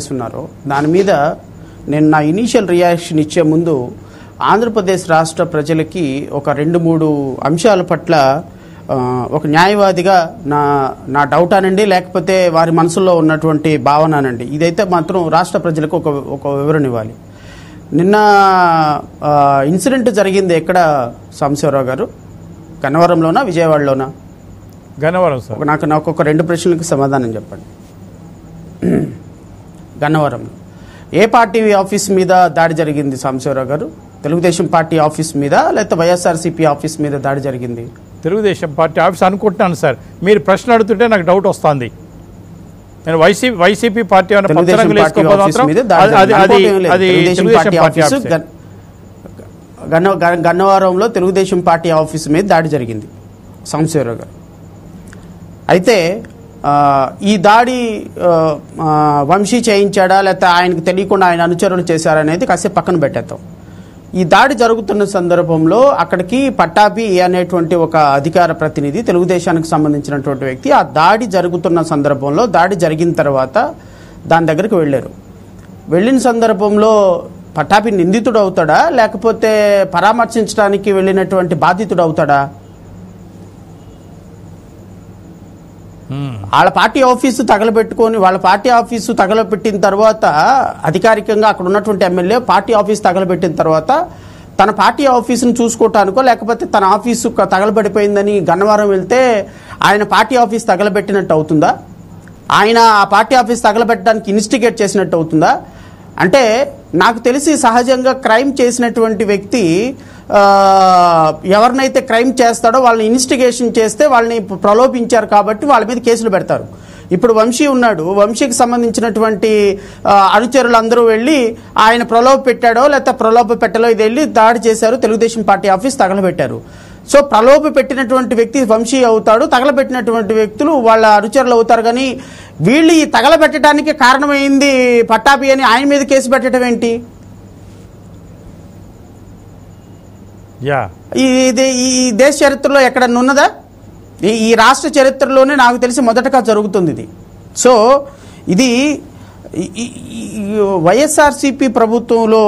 చేస్తున్నారో దాని మీద నేను నా ఇనీషియల్ రియాక్షన్ ఇచ్చే ముందు ఆంధ్రప్రదేశ్ రాష్ట్ర ప్రజలకి ఒక రెండు మూడు అంశాల పట్ల ఆ, ఒక న్యాయవాదిగా నా నా డౌట్ అనండి లేకపోతే వారి మనసులో ఉన్నటువంటి భావన అనండి ఇదైతే మాత్రం రాష్ట్ర ప్రజలకు ఒక ఒక వివరణ ఇవ్వాలి నిన్న ఆ, ఇన్సిడెంట్ జరిగింది ఎక్కడ సాంబశివరావు గారు గన్నవరంలోనా విజయవాడలోనా గన్నవరం సార్ ఒక- నాకు నాకు ఒక రెండు ప్రశ్నలకు సమాధానం చెప్పండి గన్నవరంలో ఏ పార్టీ ఆఫీస్ మీద దాడి జరిగింది సాంబశివరావు గారు తెలుగుదేశం పార్టీ ఆఫీస్ మీద లేకపోతే వైఎస్ఆర్సీపీ ఆఫీస్ మీద దాడి జరిగింది తెలుగుదేశం పార్టీ ఆఫీస్ అనుకుంటున్నాను సార్ మీరు ప్రశ్న అడుగుతుంటే నాకు డౌట్ వస్తుంది నేను వైసీపీ వైసీపీ పార్టీ ఏమైనా పచ్చ తెలుగుదేశం రంగులు పార్టీ వేసుకోకపోతే ఆఫీస్ మాత్రం మీద దాడి అది- అది జరిగింది. అది అనుకోవటం ఏం లేదు. అది Telugu Desam Telugu Desam party party office ఆఫీసే. గన్- గన్న గన్న- గన్నవరంలో తెలుగుదేశం పార్టీ ఆఫీస్ మీద దాడి జరిగింది సాంబశివరావు గారు అయితే ఆ, ఈ దాడి ఆ, ఆ, వంశీ చేయించాడా లేకపోతే ఆయనకు తెలియకుండా ఆయన అనుచరులు చేశారనేది కాసేపు పక్కన పెట్టేద్దాం ఈ దాడి జరుగుతున్న సందర్భంలో అక్కడికి పట్టాభి అనేటువంటి ఒక అధికార ప్రతినిధి తెలుగుదేశానికి సంబంధించినటువంటి వ్యక్తి ఆ దాడి జరుగుతున్న సందర్భంలో దాడి జరిగిన తర్వాత దాని దగ్గరికి వెళ్ళారు వెళ్ళిన సందర్భంలో పట్టాభి నిందితుడు అవుతాడా లేకపోతే పరామర్శించడానికి వెళ్ళినటువంటి బాధితుడు అవుతాడా మ్మ్. వాళ్ళ పార్టీ ఆఫీసు తగలబెట్టుకొని వాళ్ళ పార్టీ ఆఫీసు తగలబెట్టిన తర్వాత అధికారికంగా అక్కడ ఉన్నటువంటి ఎమ్మెల్యే పార్టీ ఆఫీస్ తగలబెట్టిన తర్వాత తన పార్టీ ఆఫీసును చూసుకోవటానికో లేకపోతే తన ఆఫీసు క- తగలబడిపోయిందని గన్నవరం వెళ్తే ఆయన పార్టీ ఆఫీస్ తగలబెట్టినట్టు అవుతుందా ఆయన ఆ పార్టీ ఆఫీస్ తగలబెట్టడానికి ఇన్స్టిగేట్ చేసినట్టు అవుతుందా అంటే నాకు తెలిసి సహజంగా క్రైమ్ చేసినటువంటి వ్యక్తి ఆ, ఎవరినైతే క్రైమ్ చేస్తాడో వాళ్ళని ఇన్స్టిగేషన్ చేస్తే వాళ్ళని ప్రలోభించారు కాబట్టి వాళ్ళ మీద కేసులు పెడతారు ఇప్పుడు వంశీ ఉన్నాడు వంశీకి సంబంధించినటువంటి ఆ, అనుచరులందరూ వెళ్ళి ఆయన ప్రలోభ పెట్టాడో లేకపోతే ప్రలోభ పెట్టలో ఇది వెళ్ళి దాడి చేశారు తెలుగుదేశం పార్టీ ఆఫీస్ తగలబెట్టారు సో ప్రలోభ పెట్టినటువంటి వ్యక్తి వంశీ అవుతాడు తగలబెట్టినటువంటి వ్యక్తులు వాళ్ళ అనుచరులు అవుతారు కానీ వీళ్ళు ఈ తగలబెట్టడానికి కారణమైంది పట్టాభి అని ఆయన మీద కేసు పెట్టడం ఏంటి యా ఈ ఇది ఈ ఈ దేశ చరిత్రలో ఎక్కడన్నా ఉన్నదా ఈ ఈ రాష్ట్ర చరిత్రలోనే నాకు తెలిసి మొదటగా జరుగుతుంది ఇది సో ఇది ఈ- ఈ- ఈ వైఎస్ఆర్సీపీ ప్రభుత్వంలో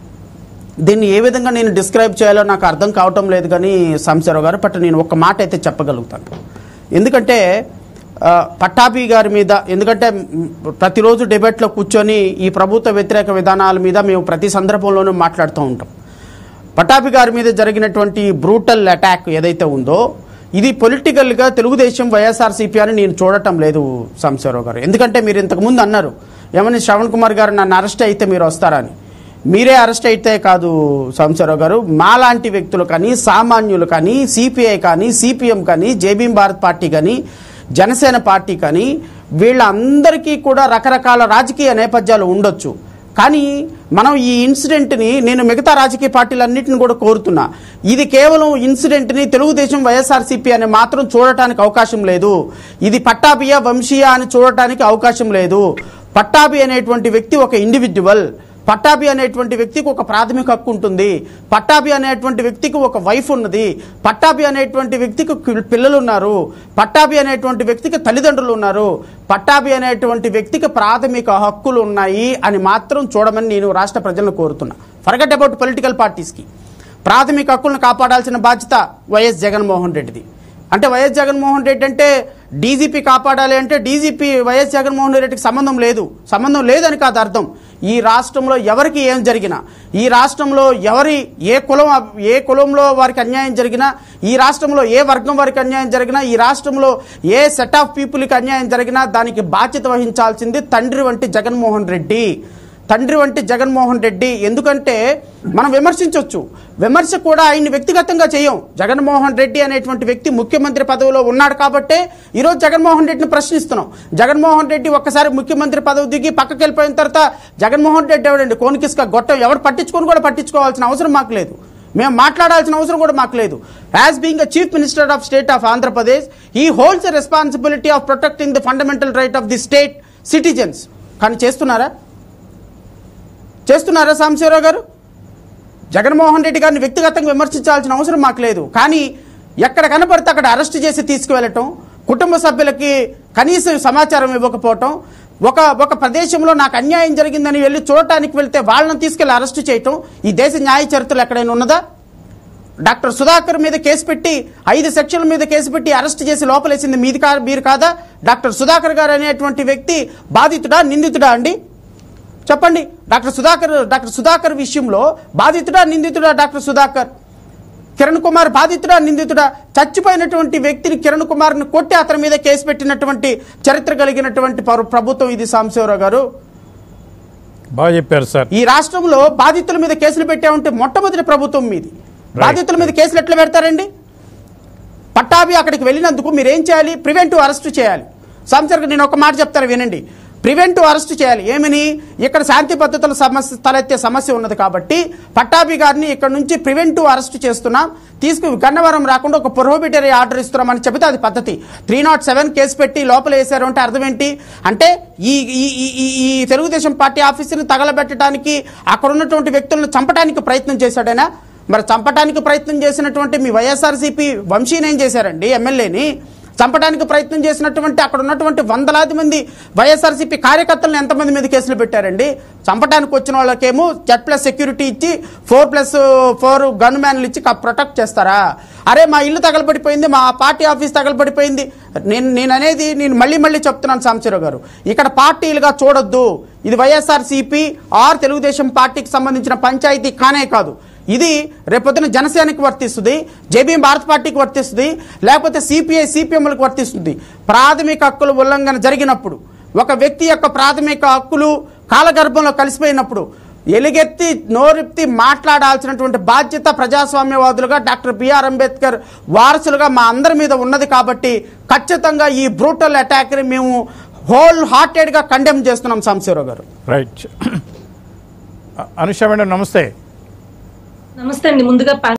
దీన్ని ఏ విధంగా నేను డిస్క్రైబ్ చేయాలో నాకు అర్థం కావటం లేదు కానీ సాంబశివరావు గారు బట్ నేను ఒక మాట అయితే చెప్పగలుగుతాను ఎందుకంటే ఆ, పట్టాభి గారి మీద ఎందుకంటే మ్, ప్రతిరోజు డిబేట్లో కూర్చొని ఈ ప్రభుత్వ వ్యతిరేక విధానాల మీద మేము ప్రతి సందర్భంలోనూ మాట్లాడుతూ ఉంటాం పటాపి గారి మీద జరిగినటువంటి బ్రూటల్ అటాక్ ఏదైతే ఉందో ఇది పొలిటికల్గా తెలుగుదేశం వైఎస్ఆర్సీపీ అని నేను చూడటం లేదు సాంబశివరావు గారు ఎందుకంటే మీరు ఇంతకుముందు అన్నారు ఏమని శ్రవణ్ కుమార్ గారు నన్ను అరెస్ట్ అయితే మీరు వస్తారని మీరే అరెస్ట్ అయితే కాదు సాంబశివరావు గారు మాలాంటి వ్యక్తులు కానీ సామాన్యులు కానీ సిపిఐ కానీ సిపిఎం కానీ జేబీఎం భారత్ పార్టీ కానీ జనసేన పార్టీ కానీ వీళ్ళందరికీ కూడా రకరకాల రాజకీయ నేపథ్యాలు ఉండొచ్చు కానీ మనం ఈ ఇన్సిడెంట్ని నేను మిగతా రాజకీయ పార్టీలన్నింటిని కూడా కోరుతున్నా ఇది కేవలం ఇన్సిడెంట్ని తెలుగుదేశం వైఎస్ఆర్సీపీ అని మాత్రం చూడటానికి అవకాశం లేదు ఇది పట్టాభియా వంశీయ అని చూడటానికి అవకాశం లేదు పట్టాభి అనేటువంటి వ్యక్తి ఒక ఇండివిజువల్ పట్టాభి అనేటువంటి వ్యక్తికి ఒక ప్రాథమిక హక్కు ఉంటుంది పట్టాభి అనేటువంటి వ్యక్తికి ఒక వైఫ్ ఉన్నది పట్టాభి అనేటువంటి వ్యక్తికి కి- పిల్లలు ఉన్నారు పట్టాభి అనేటువంటి వ్యక్తికి తల్లిదండ్రులు ఉన్నారు పట్టాభి అనేటువంటి వ్యక్తికి ప్రాథమిక హక్కులు ఉన్నాయి అని మాత్రం చూడమని నేను రాష్ట్ర ప్రజలను కోరుతున్నా ఫర్గట్ అబౌట్ పొలిటికల్ పార్టీస్కి ప్రాథమిక హక్కులను కాపాడాల్సిన బాధ్యత వైఎస్ జగన్మోహన్ రెడ్డిది అంటే వైఎస్ జగన్మోహన్ రెడ్డి అంటే డీజీపీ కాపాడాలి అంటే డీజీపీ వైఎస్ జగన్మోహన్ రెడ్డికి సంబంధం లేదు సంబంధం లేదని కాదు అర్థం ఈ రాష్ట్రంలో ఎవరికి ఏం జరిగినా ఈ రాష్ట్రంలో ఎవరి ఏ కులం ఏ కులంలో వారికి అన్యాయం జరిగినా ఈ రాష్ట్రంలో ఏ వర్గం వారికి అన్యాయం జరిగినా ఈ రాష్ట్రంలో ఏ సెట్ ఆఫ్ పీపుల్కి అన్యాయం జరిగినా దానికి బాధ్యత వహించాల్సింది తండ్రి వంటి జగన్మోహన్ రెడ్డి తండ్రి వంటి జగన్మోహన్ రెడ్డి ఎందుకంటే మనం విమర్శించవచ్చు విమర్శ కూడా ఆయన్ని వ్యక్తిగతంగా చేయం జగన్మోహన్ రెడ్డి అనేటువంటి వ్యక్తి ముఖ్యమంత్రి పదవిలో ఉన్నాడు కాబట్టే ఈరోజు జగన్మోహన్ రెడ్డిని ప్రశ్నిస్తున్నాం జగన్మోహన్ రెడ్డి ఒక్కసారి ముఖ్యమంత్రి పదవి దిగి పక్కకి వెళ్ళిపోయిన తర్వాత జగన్మోహన్ రెడ్డి ఎవడండి కోనికిస్క గొట్టం ఎవరు పట్టించుకొని కూడా పట్టించుకోవాల్సిన అవసరం మాకు లేదు మేము మాట్లాడాల్సిన అవసరం కూడా మాకు లేదు as being a chief minister of state of Andhra Pradesh he holds responsibility of protecting the fundamental right of the state citizens కానీ చేస్తున్నారా చేస్తున్నారా సాంబశివరావు గారు జగన్మోహన్ రెడ్డి గారిని వ్యక్తిగతంగా విమర్శించాల్సిన అవసరం మాకు లేదు కానీ ఎక్కడ కనపడితే అక్కడ అరెస్ట్ చేసి తీసుకువెళ్ళటం కుటుంబ సభ్యులకి కనీసం సమాచారం ఇవ్వకపోవటం ఒక ఒక ప్రదేశంలో నాకు అన్యాయం జరిగిందని వెళ్ళి చూడటానికి వెళ్తే వాళ్ళని తీసుకెళ్లి అరెస్ట్ చేయటం ఈ దేశ న్యాయ చరిత్రలో ఎక్కడైనా ఉన్నదా డాక్టర్ సుధాకర్ మీద కేసు పెట్టి ఐదు సెక్షన్ల మీద కేసు పెట్టి అరెస్ట్ చేసి లోపలేసింది మీది కా మీరు కాదా డాక్టర్ సుధాకర్ గారు అనేటువంటి వ్యక్తి బాధితుడా నిందితుడా అండి చెప్పండి డాక్టర్ సుధాకర్ డాక్టర్ సుధాకర్ విషయంలో బాధితుడా నిందితుడా డాక్టర్ సుధాకర్ కిరణ్ కుమార్ బాధితుడా నిందితుడా చచ్చిపోయినటువంటి వ్యక్తిని కిరణ్ కుమార్ని కొట్టి అతని మీద కేసు పెట్టినటువంటి చరిత్ర కలిగినటువంటి పరు- ప్రభుత్వం ఇది సాంబశివరావు గారు బాగా చెప్పారు సార్ ఈ రాష్ట్రంలో బాధితుల మీద కేసులు పెట్టామంటే మొట్టమొదటి ప్రభుత్వం మీది బాధితుల మీద కేసులు ఎట్లా పెడతారండి పట్టాభి అక్కడికి వెళ్ళినందుకు మీరు ఏం చేయాలి ప్రివెంటివ్ అరెస్ట్ చేయాలి సంవత్సరం నేను ఒక మాట చెప్తాను వినండి ప్రివెంటివ్ అరెస్ట్ చేయాలి ఏమని ఇక్కడ శాంతి భద్రతల సమస్య తలెత్తే సమస్య ఉన్నది కాబట్టి పట్టాభి గారిని ఇక్కడ నుంచి ప్రివెంటివ్ అరెస్ట్ చేస్తున్నాం తీసుకు గన్నవరం రాకుండా ఒక ప్రొహిబిటరీ ఆర్డర్ ఇస్తున్నామని చెబితే అది పద్ధతి త్రీ నాట్ సెవెన్ కేసు పెట్టి లోపల వేశారు అంటే అర్థం ఏంటి అంటే ఈ ఈ ఈ- ఈ ఈ తెలుగుదేశం పార్టీ ఆఫీసుని తగలబెట్టడానికి అక్కడ ఉన్నటువంటి వ్యక్తులను చంపడానికి ప్రయత్నం చేశాడైనా మరి చంపడానికి ప్రయత్నం చేసినటువంటి మీ వైఎస్ఆర్సీపీ వంశీని ఏం చేశారండి ఎమ్మెల్యేని చంపడానికి ప్రయత్నం చేసినటువంటి అక్కడ ఉన్నటువంటి వందలాది మంది వైఎస్ఆర్సీపీ కార్యకర్తలను ఎంతమంది మీద కేసులు పెట్టారండి చంపడానికి వచ్చిన వాళ్ళకేమో జెడ్ ప్లస్ సెక్యూరిటీ ఇచ్చి ఫోర్ ప్లస్ ఫోర్ గన్ మ్యాన్లు ఇచ్చి ప్రొటెక్ట్ చేస్తారా అరే మా ఇల్లు తగలబడిపోయింది మా పార్టీ ఆఫీస్ తగలబడిపోయింది నేను నేను అనేది నేను మళ్ళీ మళ్ళీ చెప్తున్నాను సాంబశివరావు గారు ఇక్కడ పార్టీలుగా చూడొద్దు ఇది వైఎస్ఆర్సీపీ ఆర్ తెలుగుదేశం పార్టీకి సంబంధించిన పంచాయతీ కానే కాదు ఇది రేపొద్దున జనసేనకి వర్తిస్తుంది జేబీఎం భారత్ పార్టీకి వర్తిస్తుంది లేకపోతే సిపిఐ సిపిఎంలకు వర్తిస్తుంది ప్రాథమిక హక్కుల ఉల్లంఘన జరిగినప్పుడు ఒక వ్యక్తి యొక్క ప్రాథమిక హక్కులు కాలగర్భంలో కలిసిపోయినప్పుడు ఎలుగెత్తి నోరెత్తి మాట్లాడాల్సినటువంటి బాధ్యత ప్రజాస్వామ్యవాదులుగా డాక్టర్ బిఆర్ అంబేద్కర్ వారసులుగా మా అందరి మీద ఉన్నది కాబట్టి ఖచ్చితంగా ఈ బ్రూటల్ అటాక్ని మేము హోల్ హార్టెడ్గా కండెమ్ చేస్తున్నాం సాంశివరావు గారు రైట్ అనుష మేడం నమస్తే నమస్తే అండి ముందుగా